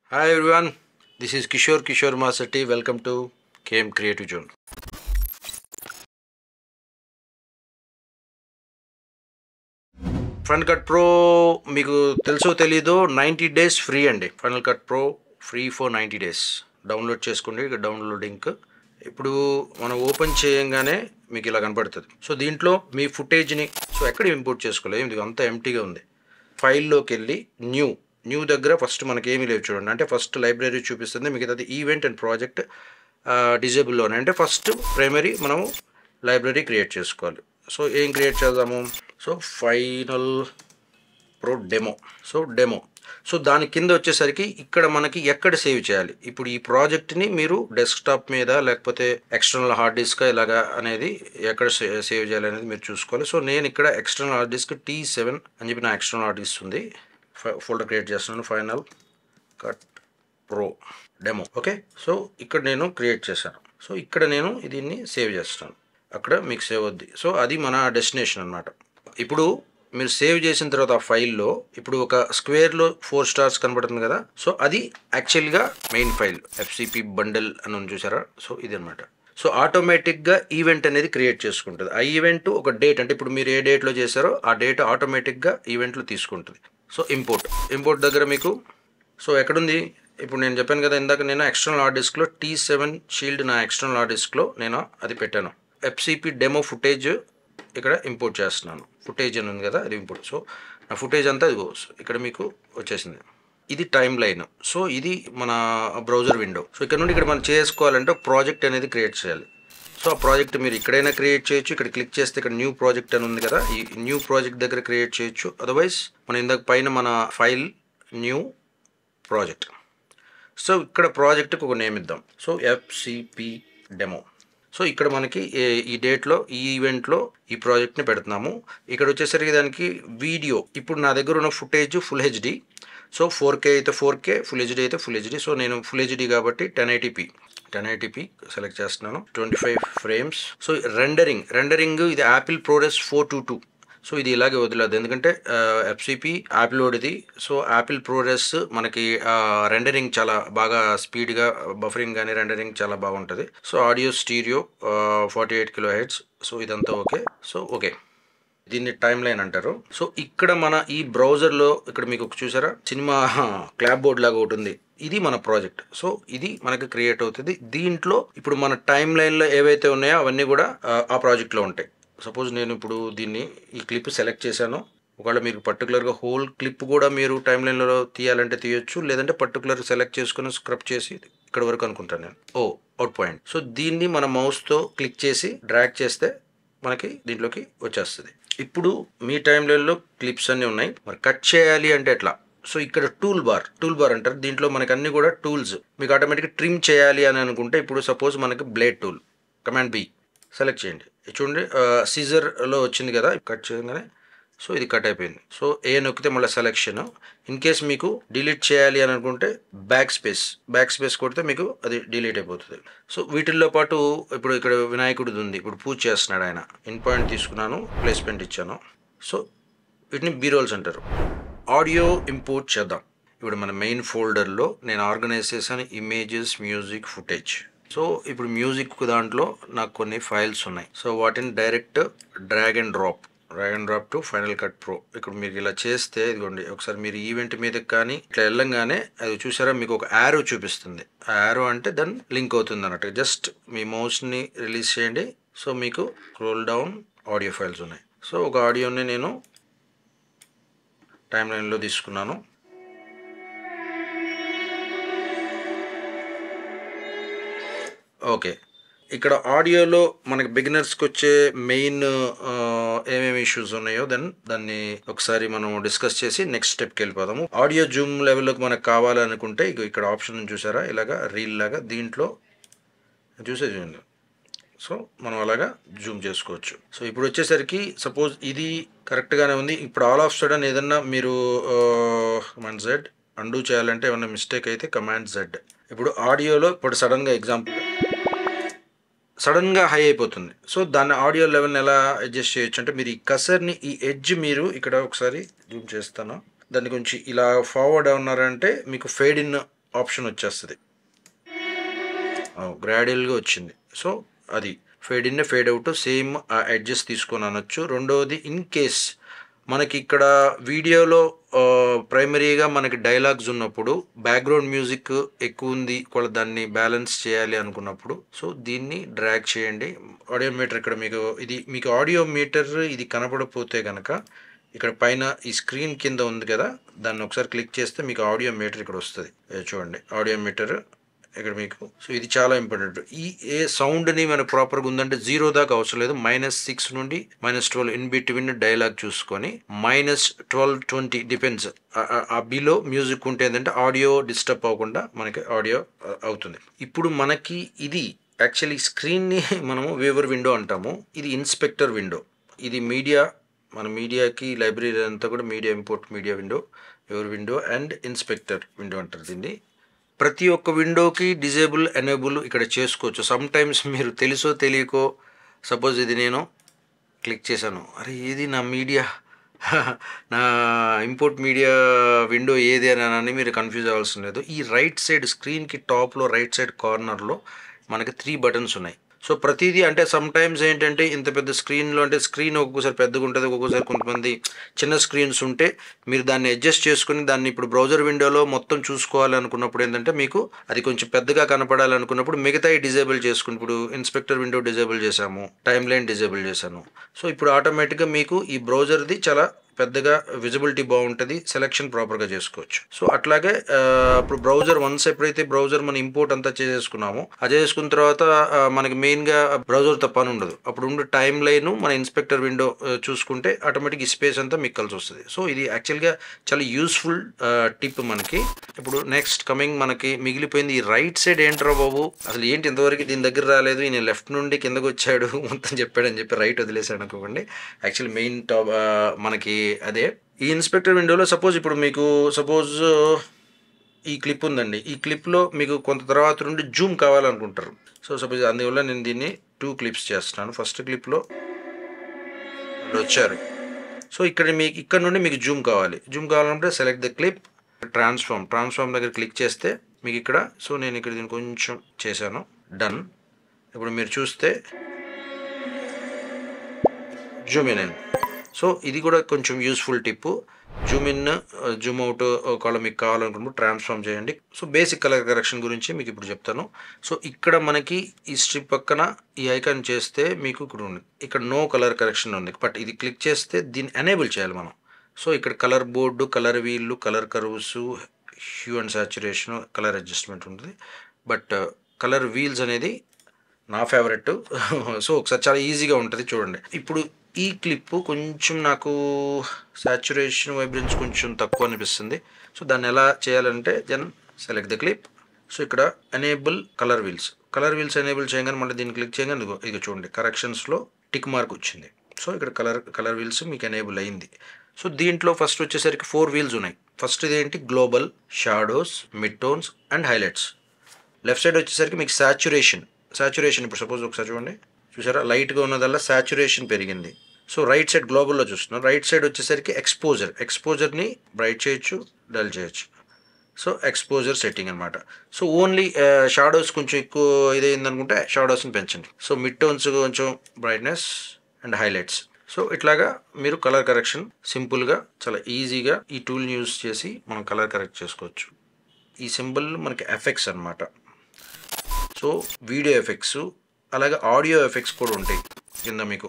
Hi everyone, this is Kishore Kishore Masati. Welcome to KM Creative Zone. Final cut pro మీకు తెలుసో తెలీదో ninety days free అండి final cut pro free for ninety days download చేసుకోండి ఇక download link ఇప్పుడు మనం open చేయంగానే మీకు ఇలా కనపడుతుంది సో దీంట్లో మీ ఫుటేజ్ని సో ఎక్కడ ఇంపోర్ట్ చేసుకోలేదు ఇది అంతా ఎంటీగా ఉంది ఫైల్లోకి వెళ్ళి న్యూ న్యూ దగ్గర ఫస్ట్ మనకి ఏమీ లేవు చూడండి అంటే ఫస్ట్ లైబ్రరీ చూపిస్తుంది మిగతాది ఈవెంట్ అండ్ ప్రాజెక్ట్ డిజేబుల్లోనే అంటే ఫస్ట్ ప్రైమరీ మనము లైబ్రరీ క్రియేట్ చేసుకోవాలి సో ఏం క్రియేట్ చేద్దాము so final pro demo so demo so దాని కింద వచ్చేసరికి ఇక్కడ మనకి ఎక్కడ సేవ్ చేయాలి ఇప్పుడు ఈ ప్రాజెక్ట్ని మీరు డెస్క్టాప్ మీద లేకపోతే ఎక్స్టర్నల్ హార్డ్ డిస్క్ ఇలాగా అనేది ఎక్కడ సే- సేవ్ చేయాలి అనేది మీరు చూసుకోవాలి సో నేను ఇక్కడ external hard disk T seven అని చెప్పి నా ఎక్స్టర్నల్ హార్డ్ డిస్క్ ఉంది ఫోల్డర్ క్రియేట్ చేస్తున్నాను final cut pro demo okay so ఇక్కడ నేను క్రియేట్ చేశాను సో ఇక్కడ నేను దీన్ని సేవ్ చేస్తాను అక్కడ మీకు సేవ్ అవుద్ది సో అది మన డెస్టినేషన్ అన్నమాట ఇప్పుడు మీరు సేవ్ చేసిన తర్వాత ఆ ఫైల్లో ఇప్పుడు ఒక స్క్వేర్లో ఫోర్ స్టార్స్ కనబడుతుంది కదా సో అది యాక్చువల్గా మెయిన్ ఫైల్ ఎఫ్సిపి బండల్ అని ఉంది చూసారా సో ఇది అనమాట సో ఆటోమేటిక్గా ఈవెంట్ అనేది క్రియేట్ చేసుకుంటుంది ఆ ఈవెంట్ ఒక డేట్ అంటే ఇప్పుడు మీరు ఏ డేట్లో చేశారో ఆ డేట్ ఆటోమేటిక్గా ఈవెంట్లో తీసుకుంటుంది సో ఇంపోర్ట్ ఇంపోర్ట్ దగ్గర మీకు సో ఎక్కడుంది ఇప్పుడు నేను చెప్పాను కదా ఇందాక నేను ఎక్స్టర్నల్ హార్డ్ డిస్క్లో టీ సెవెన్ షీల్డ్ నా ఎక్స్టర్నల్ హార్డ్ డిస్క్లో నేను అది పెట్టాను ఎఫ్సిపి డెమో ఫుటేజ్ ఇక్కడ ఇంపోర్ట్ చేస్తున్నాను ఫుటేజ్ అని ఉంది కదా అది ఇంపోర్ట్ సో నా ఫుటేజ్ అంతా ఇదిగో ఇక్కడ మీకు వచ్చేసింది ఇది టైం లైన్ సో ఇది మన బ్రౌజర్ విండో సో ఇక్కడ నుండి ఇక్కడ మనం చేసుకోవాలంటే ప్రాజెక్ట్ అనేది క్రియేట్ చేయాలి సో ఆ ప్రాజెక్ట్ మీరు ఇక్కడైనా క్రియేట్ చేయొచ్చు ఇక్కడ క్లిక్ చేస్తే ఇక్కడ న్యూ ప్రాజెక్ట్ అని ఉంది కదా ఈ న్యూ ప్రాజెక్ట్ దగ్గర క్రియేట్ చేయొచ్చు అదర్వైజ్ మన ఇందాక పైన మన ఫైల్ న్యూ ప్రాజెక్ట్ సో ఇక్కడ ప్రాజెక్ట్కి ఒక నేమ్ ఇద్దాం సో ఎఫ్సిపి డెమో సో ఇక్కడ మనకి ఏ- ఈ డేట్లో ఈ ఈవెంట్లో ఈ ప్రాజెక్ట్ని పెడుతున్నాము ఇక్కడ వచ్చేసరికి దానికి వీడియో ఇప్పుడు నా దగ్గర ఉన్న footage full HD so four K అయితే ఫోర్ కే ఫుల్ హెచ్డి అయితే ఫుల్ హెచ్డి సో నేను ఫుల్ హెచ్డి కాబట్టి ten eighty p ten eighty p select చేస్తున్నాను twenty five frames so rendering rendering ఇది Apple ProRes four two two so ఇది ఇలాగే వదిలేదు ఎందుకంటే ఎఫ్సిపి యాపిల్ ఇది సో యాపిల్ ప్రోరెస్ మనకి రెండరింగ్ చాలా బాగా స్పీడ్గా బఫరింగ్ కానీ రెండరింగ్ చాలా బాగుంటుంది so audio stereo forty eight kilohertz so ఇదంతా ఓకే సో ఓకే దీన్ని టైం లైన్ అంటారు సో ఇక్కడ మన ఈ బ్రౌజర్లో ఇక్కడ మీకు ఒక చూసారా సినిమా క్లాప్ బోర్డ్ లాగా ఒకటి ఉంది ఇది మన ప్రాజెక్ట్ సో ఇది మనకి క్రియేట్ అవుతుంది దీంట్లో ఇప్పుడు మన టైం లైన్లో ఏవైతే ఉన్నాయో అవన్నీ కూడా ఆ, ఆ ప్రాజెక్ట్లో ఉంటాయి సపోజ్ నేను ఇప్పుడు దీన్ని ఈ క్లిప్ సెలెక్ట్ చేశాను ఒకవేళ మీకు పర్టికులర్గా హోల్ క్లిప్ కూడా మీరు టైం లైన్లో తీయాలంటే తీయొచ్చు లేదంటే పర్టికులర్ సెలెక్ట్ చేసుకుని స్క్రబ్ చేసి ఇక్కడ వరకు అనుకుంటాను నేను ఓ అవుట్ పాయింట్ సో దీన్ని మన మౌస్తో క్లిక్ చేసి డ్రాగ్ చేస్తే మనకి దీంట్లోకి వచ్చేస్తుంది ఇప్పుడు మీ టైం లైన్లో క్లిప్స్ అన్నీ ఉన్నాయి మరి కట్ చేయాలి అంటే ఎట్లా సో ఇక్కడ టూల్ బార్ టూల్ బార్ అంటారు దీంట్లో మనకి అన్ని కూడా టూల్స్ మీకు ఆటోమేటిక్గా ట్రిమ్ చేయాలి అని అనుకుంటే ఇప్పుడు సపోజ్ మనకి blade tool command B select చేయండి ఇది చూడండి సీజర్లో వచ్చింది కదా కట్ చేయగానే సో ఇది కట్ అయిపోయింది సో ఏ నొక్కితే మళ్ళీ సెలెక్షన్ ఇన్ కేస్ మీకు డిలీట్ చేయాలి అని అనుకుంటే బ్యాక్ స్పేస్ బ్యాక్ స్పేస్ కొడితే మీకు అది డిలీట్ అయిపోతుంది సో వీటిల్లో పాటు ఇప్పుడు ఇక్కడ వినాయకుడిది ఉంది ఇప్పుడు పూజ చేస్తున్నాడు ఆయన ఇన్ పాయింట్ తీసుకున్నాను ప్లేస్మెంట్ ఇచ్చాను సో వీటిని బీరోల్స్ అంటారు ఆడియో ఇంపోర్ట్ చేద్దాం ఇప్పుడు మన మెయిన్ ఫోల్డర్లో నేను ఆర్గనైజ్ చేశాను ఇమేజెస్ మ్యూజిక్ ఫుటేజ్ సో ఇప్పుడు మ్యూజిక్ దాంట్లో నాకు కొన్ని ఫైల్స్ ఉన్నాయి సో వాటిని direct drag and drop drag and drop to final cut pro ఇక్కడ మీరు ఇలా చేస్తే ఇదిగోండి ఒకసారి మీరు ఈవెంట్ మీదకి కానీ ఇట్లా వెళ్ళంగానే అది చూసారా మీకు ఒక యారో చూపిస్తుంది ఆ యారో అంటే దెన్ లింక్ అవుతుంది అన్నట్టు జస్ట్ మీ మౌస్ని రిలీజ్ చేయండి సో మీకు స్క్రోల్ డౌన్ ఆడియో ఫైల్స్ ఉన్నాయి సో ఒక ఆడియోని నేను టైం లైన్లో తీసుకున్నాను ఓకే ఇక్కడ ఆడియోలో మనకి బిగినర్స్కి వచ్చే మెయిన్ ఏమేమి ఇష్యూస్ ఉన్నాయో దెన్ దాన్ని ఒకసారి మనం డిస్కస్ చేసి నెక్స్ట్ స్టెప్కి వెళ్ళిపోదాము ఆడియో జూమ్ లెవెల్లోకి మనకు కావాలనుకుంటే ఇగో ఇక్కడ ఆప్షన్ చూసారా ఇలాగా రీల్ లాగా దీంట్లో చూసే చూడండి సో మనం అలాగా జూమ్ చేసుకోవచ్చు సో ఇప్పుడు వచ్చేసరికి సపోజ్ ఇది కరెక్ట్గానే ఉంది ఇప్పుడు ఆల్ ఆఫ్ సడన్ ఏదన్నా మీరు కమాండ్ జెడ్ అండూ చేయాలంటే ఏమన్నా మిస్టేక్ అయితే కమాండ్ జెడ్ ఇప్పుడు ఆడియోలో ఇప్పుడు సడన్గా ఎగ్జాంపుల్ సడన్గా హై అయిపోతుంది సో దాన్ని ఆడియో లెవెల్ని ఎలా అడ్జస్ట్ చేయొచ్చు అంటే మీరు ఈ కసర్ని ఈ ఎడ్జ్ మీరు ఇక్కడ ఒకసారి జూమ్ చేస్తాను దాన్ని కొంచెం ఇలా ఫార్వర్డ్ ఉన్నారంటే మీకు ఫేడ్ ఇన్ ఆప్షన్ వచ్చేస్తుంది గ్రాడ్యువల్గా వచ్చింది సో అది fade in fade out same adjust తీసుకొని అనొచ్చు రెండవది ఇన్ కేస్ మనకి ఇక్కడ వీడియోలో ప్రైమరీగా మనకి డైలాగ్స్ ఉన్నప్పుడు బ్యాక్గ్రౌండ్ మ్యూజిక్ ఎక్కువ ఉంది కూడా దాన్ని బ్యాలెన్స్ చేయాలి అనుకున్నప్పుడు సో దీన్ని డ్రాగ్ చేయండి ఆడియో మీటర్ ఇక్కడ మీకు ఇది మీకు ఆడియో మీటర్ ఇది కనపడపోతే కనుక ఇక్కడ పైన ఈ స్క్రీన్ కింద ఉంది కదా దాన్ని ఒకసారి క్లిక్ చేస్తే మీకు ఆడియో మీటర్ ఇక్కడ వస్తుంది ఇది చూడండి ఆడియో మీటర్ ఇక్కడ మీకు సో ఇది చాలా ఇంపార్టెంట్ ఈ ఏ సౌండ్ని మనకు ప్రాపర్గా ఉందంటే జీరో దాకా అవసరం లేదు మైనస్ సిక్స్ నుండి minus twelve in between dialogue చూసుకొని మైనస్ ట్వెల్వ్ ట్వంటీ డిపెండ్స్ ఆ బిలో మ్యూజిక్ ఉంటే ఏంటంటే ఆడియో డిస్టర్బ్ అవ్వకుండా మనకి ఆడియో అవుతుంది ఇప్పుడు మనకి ఇది యాక్చువల్లీ స్క్రీన్ని మనము వేవర్ విండో అంటాము ఇది ఇన్స్పెక్టర్ విండో ఇది మీడియా మన మీడియాకి లైబ్రరీ అంతా కూడా media import media window ever window and inspector window అంటారు దీన్ని ప్రతి ఒక్క విండోకి డిజేబుల్ ఎనేబుల్ ఇక్కడ చేసుకోవచ్చు సమ్ టైమ్స్ మీరు తెలుసో తెలియకో సపోజ్ ఇది నేను క్లిక్ చేశాను అరే ఏది నా మీడియా నా ఇంపోర్ట్ మీడియా విండో ఏది అని అని మీరు కన్ఫ్యూజ్ అవ్వాల్సిన లేదు ఈ రైట్ సైడ్ స్క్రీన్కి టాప్లో రైట్ సైడ్ కార్నర్లో మనకి త్రీ బటన్స్ ఉన్నాయి సో ప్రతిదీ అంటే సమ్ టైమ్స్ ఏంటంటే ఇంత పెద్ద స్క్రీన్లో అంటే స్క్రీన్ ఒక్కొక్కసారి పెద్దగా ఉంటుంది ఒక్కొక్కసారి కొంతమంది చిన్న స్క్రీన్స్ ఉంటే మీరు దాన్ని అడ్జస్ట్ చేసుకుని దాన్ని ఇప్పుడు బ్రౌజర్ విండోలో మొత్తం చూసుకోవాలి అనుకున్నప్పుడు ఏంటంటే మీకు అది కొంచెం పెద్దగా కనపడాలనుకున్నప్పుడు మిగతా డిజేబుల్ చేసుకుని ఇప్పుడు ఇన్స్పెక్టర్ విండో డిజేబుల్ చేశాము టైం లైన్ డిజేబుల్ చేశాను సో ఇప్పుడు ఆటోమేటిక్గా మీకు ఈ బ్రౌజర్ది చాలా పెద్దగా విజిబిలిటీ బాగుంటుంది సెలెక్షన్ ప్రాపర్గా చేసుకోవచ్చు సో అట్లాగే ఆ, ఇప్పుడు బ్రౌజర్ వన్స్ ఎప్పుడైతే బ్రౌజర్ మనం ఇంపోర్ట్ అంతా చేసేసుకున్నామో అది చేసుకున్న తర్వాత ఆ, మనకి మెయిన్గా బ్రౌజర్ తప్ప పని ఉండదు అప్పుడు ఉండే టైం లైన్ మన ఇన్స్పెక్టర్ విండో చూసుకుంటే ఆటోమేటిక్ ఈ స్పేస్ అంతా మీకు కలిసి వస్తుంది సో ఇది యాక్చువల్గా చాలా యూస్ఫుల్ టిప్ మనకి ఇప్పుడు నెక్స్ట్ కమింగ్ మనకి మిగిలిపోయింది ఈ రైట్ సైడ్ ఏంట్రా బాబు అసలు ఏంటి ఇంతవరకు దీని దగ్గర రాలేదు ఈయన లెఫ్ట్ నుండి కిందకు వచ్చాడు మొత్తం చెప్పాడని చెప్పి రైట్ వదిలేసాడు అనుకోండి యాక్చువల్లీ మెయిన్ టాప్ మనకి అదే ఈ ఇన్స్పెక్టర్ విండోలో సపోజ్ ఇప్పుడు మీకు సపోజ్ ఈ క్లిప్ ఉందండి ఈ క్లిప్లో మీకు కొంత తర్వాత నుండి జూమ్ కావాలనుకుంటారు సో సపోజ్ అందువల్ల నేను దీన్ని టూ క్లిప్స్ చేస్తున్నాను ఫస్ట్ క్లిప్లో వాళ్ళు వచ్చారు సో ఇక్కడ మీకు ఇక్కడ నుండి మీకు జూమ్ కావాలి జూమ్ కావాలంటే select the clip transform transform దగ్గర క్లిక్ చేస్తే మీకు ఇక్కడ సో నేను ఇక్కడ దీన్ని కొంచెం చేశాను డన్ ఇప్పుడు మీరు చూస్తే జూమ్ ఇన్ అయింది సో ఇది కూడా కొంచెం useful tip zoom in zoom out ఒకవేళ మీకు కావాలనుకున్నప్పుడు ట్రాన్స్ఫార్మ్ చేయండి సో బేసిక్ కలర్ కరెక్షన్ గురించి మీకు ఇప్పుడు చెప్తాను సో ఇక్కడ మనకి ఈ స్ట్రిప్ పక్కన ఈ ఐకాన్ చేస్తే మీకు ఇక్కడ ఉంది ఇక్కడ నో కలర్ కరెక్షన్ ఉంది బట్ ఇది క్లిక్ చేస్తే దీన్ని ఎనేబుల్ చేయాలి మనం సో ఇక్కడ కలర్ బోర్డు కలర్ వీళ్ళు colour curves hue and saturation colour adjustment ఉంటుంది బట్ కలర్ వీల్స్ అనేది నా ఫేవరెట్ సో ఒకసారి చాలా ఈజీగా ఉంటుంది చూడండి ఇప్పుడు ఈ క్లిప్ కొంచెం నాకు సాచురేషన్ వైబ్రెన్స్ కొంచెం తక్కువ అనిపిస్తుంది సో దాన్ని ఎలా చేయాలంటే జన్ సెలెక్ట్ ద క్లిప్ సో ఇక్కడ enable colour wheels colour wheels enable చేయగానే మళ్ళీ దీన్ని క్లిక్ చేయగానే ఇదిగో ఇక చూడండి కరెక్షన్స్లో టిక్ మార్క్ వచ్చింది సో ఇక్కడ కలర్ కలర్ వీల్స్ మీకు ఎనేబుల్ అయింది సో దీంట్లో ఫస్ట్ వచ్చేసరికి ఫోర్ వీల్స్ ఉన్నాయి ఫస్ట్ ఇదేంటి global shadows mid tones and highlights left side వచ్చేసరికి మీకు సాచురేషన్ సాచురేషన్ ఇప్పుడు సపోజ్ ఒకసారి చూడండి చూసారా లైట్గా ఉన్నదల్లా సాచురేషన్ పెరిగింది సో రైట్ సైడ్ గ్లోబల్లో చూస్తున్నాం రైట్ సైడ్ వచ్చేసరికి ఎక్స్పోజర్ ఎక్స్పోజర్ని బ్రైట్ చేయొచ్చు డల్ చేయొచ్చు సో ఎక్స్పోజర్ సెట్టింగ్ అనమాట సో ఓన్లీ షాడోస్ కొంచెం ఎక్కువ ఇదైంది అనుకుంటే షాడోస్ని పెంచండి సో మిడ్ టోన్స్ కొంచెం బ్రైట్నెస్ అండ్ హైలైట్స్ సో ఇట్లాగా మీరు కలర్ కరెక్షన్ సింపుల్గా చాలా ఈజీగా ఈ టూల్ని యూస్ చేసి మనం కలర్ కరెక్ట్ చేసుకోవచ్చు ఈ సింబల్ మనకి ఎఫెక్ట్స్ అన్నమాట సో వీడియో ఎఫెక్ట్స్ అలాగే ఆడియో ఎఫెక్ట్స్ కూడా ఉంటాయి కింద మీకు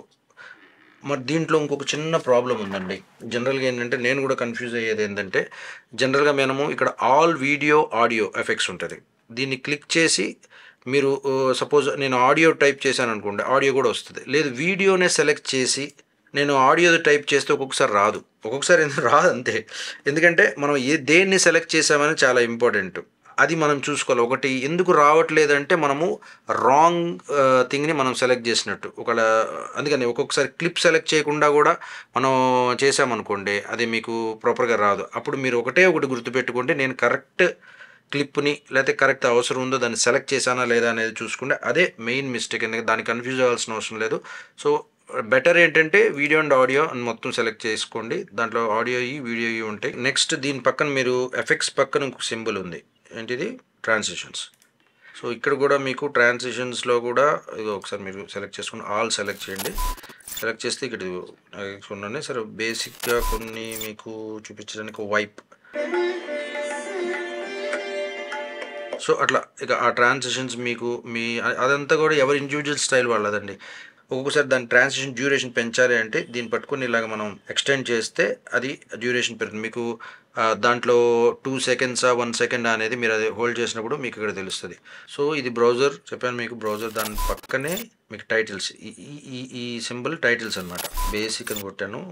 మరి దీంట్లో ఇంకొక చిన్న ప్రాబ్లం ఉందండి జనరల్గా ఏంటంటే నేను కూడా కన్ఫ్యూజ్ అయ్యేది ఏంటంటే జనరల్గా మనము ఇక్కడ ఆల్ వీడియో ఆడియో ఎఫెక్ట్స్ ఉంటుంది దీన్ని క్లిక్ చేసి మీరు సపోజ్ నేను ఆడియో టైప్ చేశాను అనుకోండి ఆడియో కూడా వస్తుంది లేదు వీడియోనే సెలెక్ట్ చేసి నేను ఆడియో టైప్ చేస్తే ఒక్కొక్కసారి రాదు ఒక్కొక్కసారి ఎందుకు రాదు అంతే ఎందుకంటే మనం ఏ దేన్ని సెలెక్ట్ చేసామని చాలా ఇంపార్టెంట్ అది మనం చూసుకోవాలి ఒకటి ఎందుకు రావట్లేదంటే మనము రాంగ్ థింగ్ని మనం సెలెక్ట్ చేసినట్టు ఒకవేళ అందుకని ఒక్కొక్కసారి క్లిప్ సెలెక్ట్ చేయకుండా కూడా మనం చేసామనుకోండి అది మీకు ప్రాపర్గా రాదు అప్పుడు మీరు ఒకటే ఒకటి గుర్తుపెట్టుకుంటే నేను కరెక్ట్ క్లిప్ని లేకపోతే కరెక్ట్ అవసరం ఉందో దాన్ని సెలెక్ట్ చేశానా లేదా అనేది చూసుకుంటే అదే మెయిన్ మిస్టేక్ ఎందుకంటే దాన్ని కన్ఫ్యూజ్ అవ్వాల్సిన అవసరం లేదు సో బెటర్ ఏంటంటే వీడియో అండ్ ఆడియో అని మొత్తం సెలెక్ట్ చేసుకోండి దాంట్లో ఆడియో వీడియో ఉంటాయి నెక్స్ట్ దీని పక్కన మీరు ఎఫెక్ట్స్ పక్కన ఇంకొక సింబల్ ఉంది ఏంటిది ట్రాన్సిషన్స్ సో ఇక్కడ కూడా మీకు ట్రాన్సిషన్స్లో కూడా ఇది ఒకసారి మీరు సెలెక్ట్ చేసుకుని ఆల్ సెలెక్ట్ చేయండి సెలెక్ట్ చేస్తే ఇక్కడ ఉన్నాయి సరే బేసిక్గా కొన్ని మీకు చూపించడానికి వైప్ సో అట్లా ఇక ఆ ట్రాన్సిషన్స్ మీకు మీ అదంతా కూడా ఎవరి ఇండివిజువల్ స్టైల్ వాళ్ళదండి ఒక్కొక్కసారి దాని ట్రాన్సిషన్ డ్యూరేషన్ పెంచాలి అంటే దీన్ని పట్టుకొని ఇలాగ మనం ఎక్స్టెండ్ చేస్తే అది డ్యూరేషన్ పెరుగుతుంది మీకు ఆ, దాంట్లో టూ సెకండ్సా వన్ సెకండ్ అనేది మీరు అది హోల్డ్ చేసినప్పుడు మీకు ఇక్కడ తెలుస్తుంది సో ఇది బ్రౌజర్ చెప్పాను మీకు బ్రౌజర్ దాని పక్కనే మీకు టైటిల్స్ ఈ ఈ- ఈ ఈ సింబల్ టైటిల్స్ అనమాట బేసిక్ అని కొట్టాను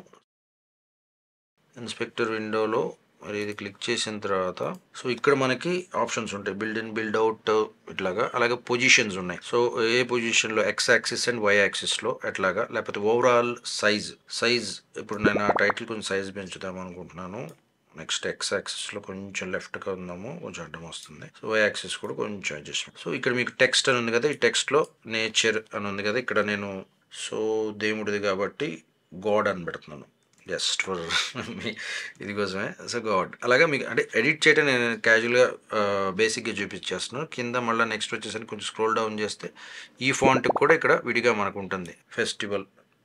ఇన్స్పెక్టర్ విండోలో మరి ఇది క్లిక్ చేసిన తర్వాత సో ఇక్కడ మనకి ఆప్షన్స్ ఉంటాయి బిల్డ్ ఇన్ బిల్డ్ అవుట్ ఇట్లాగా అలాగే పొజిషన్స్ ఉన్నాయి సో ఏ పొజిషన్లో ఎక్స్ యాక్సిస్ అండ్ వై యాక్సిస్లో ఎట్లాగా లేకపోతే ఓవరాల్ సైజ్ సైజ్ ఇప్పుడు నేను ఆ టైటిల్ కొంచెం సైజ్ పెంచుదాం అనుకుంటున్నాను నెక్స్ట్ ఎక్స్ యాక్సిస్లో కొంచెం లెఫ్ట్గా ఉందాము కొంచెం అడ్డం వస్తుంది సో వై యాక్సిస్ కూడా కొంచెం అడ్జస్ట్మెంట్ సో ఇక్కడ మీకు టెక్స్ట్ అని ఉంది కదా ఈ టెక్స్ట్లో నేచర్ అని ఉంది కదా ఇక్కడ నేను సో దేవుడిది కాబట్టి గాడ్ అని పెడుతున్నాను జస్ట్ ఫర్ మీ ఇది కోసమే సో గాడ్ అలాగే మీకు అంటే ఎడిట్ చేయడం నేను క్యాజువల్గా బేసిక్గా చూపించేస్తున్నాను కింద మళ్ళీ నెక్స్ట్ వచ్చేసరికి కొంచెం స్క్రోల్ డౌన్ చేస్తే ఈ ఫాంట్కి కూడా ఇక్కడ విడిగా మనకు ఉంటుంది ఫెస్టివల్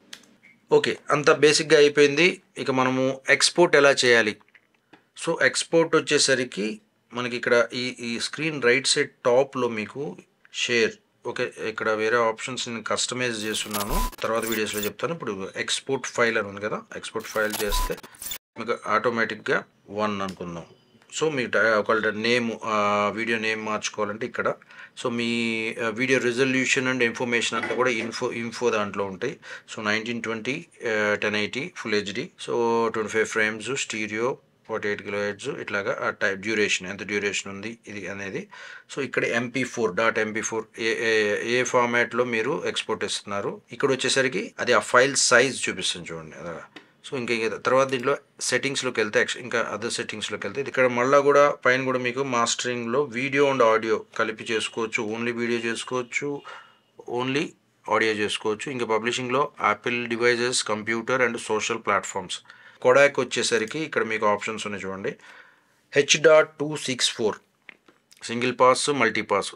ఓకే అంత బేసిక్గా అయిపోయింది ఇక మనము ఎక్స్పోర్ట్ ఎలా చేయాలి సో ఎక్స్పోర్ట్ వచ్చేసరికి మనకి ఇక్కడ ఈ ఈ స్క్రీన్ రైట్ సైడ్ టాప్లో మీకు షేర్ ఓకే ఇక్కడ వేరే ఆప్షన్స్ నేను కస్టమైజ్ చేస్తున్నాను తర్వాత వీడియోస్లో చెప్తాను ఇప్పుడు ఎక్స్పోర్ట్ ఫైల్ అని ఉంది కదా ఎక్స్పోర్ట్ ఫైల్ చేస్తే మీకు ఆటోమేటిక్గా వన్ అనుకుందాం సో మీ ఒకళ్ళ నేమ్ వీడియో నేమ్ మార్చుకోవాలంటే ఇక్కడ సో మీ వీడియో రిజల్యూషన్ అండ్ ఇన్ఫర్మేషన్ అంతా కూడా ఇన్ఫో ఇన్ఫో దాంట్లో ఉంటాయి so nineteen twenty ten eighty full HD so twenty five frames stereo forty eight kilohertz ఇట్లాగా ఆ టైప్ డ్యూరేషన్ ఎంత డ్యూరేషన్ ఉంది ఇది అనేది సో ఇక్కడ MP four dot MP four ఏ ఏ- ఏ ఫార్మాట్లో మీరు ఎక్స్పోర్ట్ ఇస్తున్నారు ఇక్కడ వచ్చేసరికి అది ఆ ఫైల్ సైజ్ చూపిస్తుంది చూడండి అలాగా సో ఇంకా ఇంకా తర్వాత దీంట్లో సెట్టింగ్స్లోకి వెళ్తే యాక్చు- ఇంకా అదర్ సెట్టింగ్స్లోకి వెళ్తే ఇక్కడ మళ్ళీ కూడా పైన కూడా మీకు మాస్టరింగ్లో వీడియో అండ్ ఆడియో కలిపి చేసుకోవచ్చు ఓన్లీ వీడియో చేసుకోవచ్చు ఓన్లీ ఆడియో చేసుకోవచ్చు ఇంకా పబ్లిషింగ్లో Apple devices computer and social platforms codec వచ్చేసరికి ఇక్కడ మీకు ఆప్షన్స్ ఉన్నాయి చూడండి H dot two six four single pass multi pass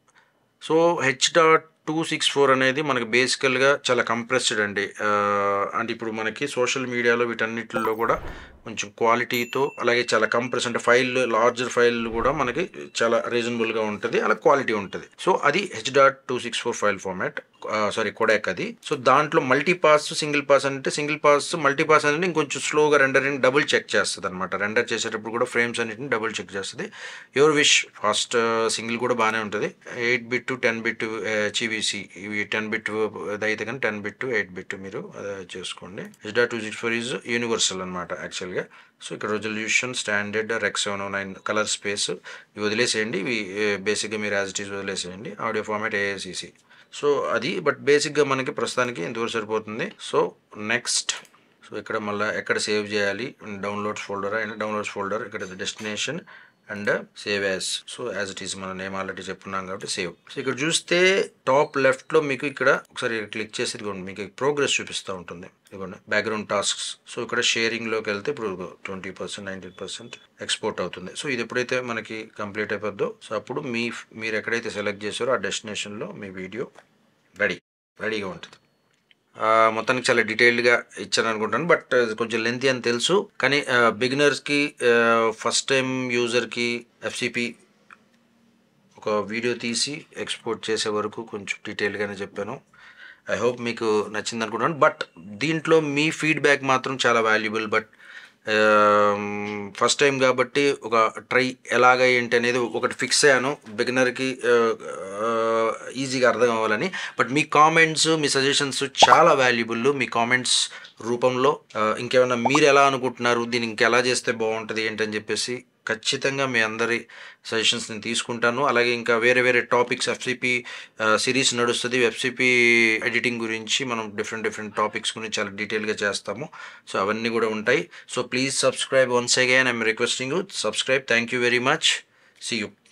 so H dot two six four అనేది మనకి బేసికల్గా చాలా కంప్రెస్డ్ అండి ఆ, అంటే ఇప్పుడు మనకి సోషల్ మీడియాలో వీటన్నిటిలో కూడా కొంచెం క్వాలిటీతో అలాగే చాలా కంప్రెస్ అంటే ఫైల్ లార్జర్ ఫైల్ కూడా మనకి చాలా రీజనబుల్గా ఉంటుంది అలా క్వాలిటీ ఉంటుంది సో అది H dot two six four file format sorry codec అది సో దాంట్లో మల్టీ పాస్ సింగిల్ పాస్ అంటే సింగిల్ పాస్ మల్టీ పాస్ అనేది ఇంకొంచెం స్లోగా రెండరింగ్ డబుల్ చెక్ చేస్తుంది అనమాట రెండర్ చేసేటప్పుడు కూడా ఫ్రేమ్స్ అన్నిటిని డబుల్ చెక్ చేస్తుంది యువర్ విష్ ఫాస్ట్ సింగిల్ కూడా బాగానే ఉంటుంది eight bit to ten bit HEVC ఇవి టెన్ బిట్ అయితే కానీ టెన్ బిట్ ఎయిట్ బిట్ మీరు ఆ, చేసుకోండి H dot two six four is universal అనమాట యాక్చువల్గా సో ఇక్కడ resolution standard rec seven nine colour space ఇవి వదిలేసేయండి ఇవి బేసిక్గా మీరు యాజ్ ఇట్ ఈస్ వదిలేసేయండి ఆడియో ఫార్మాట్ ఏఐసిసి సో అది బట్ బేసిక్గా మనకి ప్రస్తుతానికి ఇంతవరకు సరిపోతుంది సో నెక్స్ట్ సో ఇక్కడ మళ్ళీ ఎక్కడ సేవ్ చేయాలి downloads folder and downloads folder ఇక్కడ destination and save as so as it is మన నేమ్ ఆల్రెడీ చెప్పున్నాం కాబట్టి సేవ్ సో ఇక్కడ చూస్తే టాప్ లెఫ్ట్లో మీకు ఇక్కడ ఒకసారి క్లిక్ చేసి ఇదిగోండి మీకు ప్రోగ్రెస్ చూపిస్తూ ఉంటుంది ఇదిగోండి బ్యాక్గ్రౌండ్ టాస్క్స్ సో ఇక్కడ షేరింగ్లోకి వెళ్తే ఇప్పుడు twenty percent ninety percent export అవుతుంది సో ఇది ఎప్పుడైతే మనకి కంప్లీట్ అయిపోద్దో సో అప్పుడు మీ మీరు ఎక్కడైతే సెలెక్ట్ చేశారో ఆ డెస్టినేషన్లో మీ వీడియో రెడీ రెడీగా ఉంటుంది ఆ, మొత్తానికి చాలా డీటెయిల్డ్గా ఇచ్చాను అనుకుంటాను బట్ కొంచెం లెంతీ అని తెలుసు కానీ బిగినర్స్కి ఫస్ట్ టైం యూజర్కి ఎఫ్సిపి ఒక వీడియో తీసి ఎక్స్పోర్ట్ చేసే వరకు కొంచెం డీటెయిల్గానే చెప్పాను ఐ హోప్ మీకు నచ్చింది అనుకుంటున్నాను బట్ దీంట్లో మీ ఫీడ్బ్యాక్ మాత్రం చాలా వాల్యుబుల్ బట్ ఫస్ట్ టైం కాబట్టి ఒక ట్రై ఎలాగ ఏంటి అనేది ఒకటి ఫిక్స్ అయ్యాను బిగినర్కి ఈజీగా అర్థం అవ్వాలని బట్ మీ కామెంట్స్ మీ సజెషన్స్ చాలా వాల్యుబుల్ మీ కామెంట్స్ రూపంలో ఆ, ఇంకేమైనా మీరు ఎలా అనుకుంటున్నారు దీన్ని ఇంకెలా చేస్తే బాగుంటుంది ఏంటని చెప్పేసి ఖచ్చితంగా మీ అందరి సజెషన్స్ నేను తీసుకుంటాను అలాగే ఇంకా వేరే వేరే టాపిక్స్ ఎఫ్సిపి సిరీస్ నడుస్తుంది ఎఫ్సిపి ఎడిటింగ్ గురించి మనం డిఫరెంట్ డిఫరెంట్ టాపిక్స్ గురించి చాలా డీటెయిల్గా చేస్తాము సో అవన్నీ కూడా ఉంటాయి so please subscribe once again I'm requesting you subscribe thank you very much see you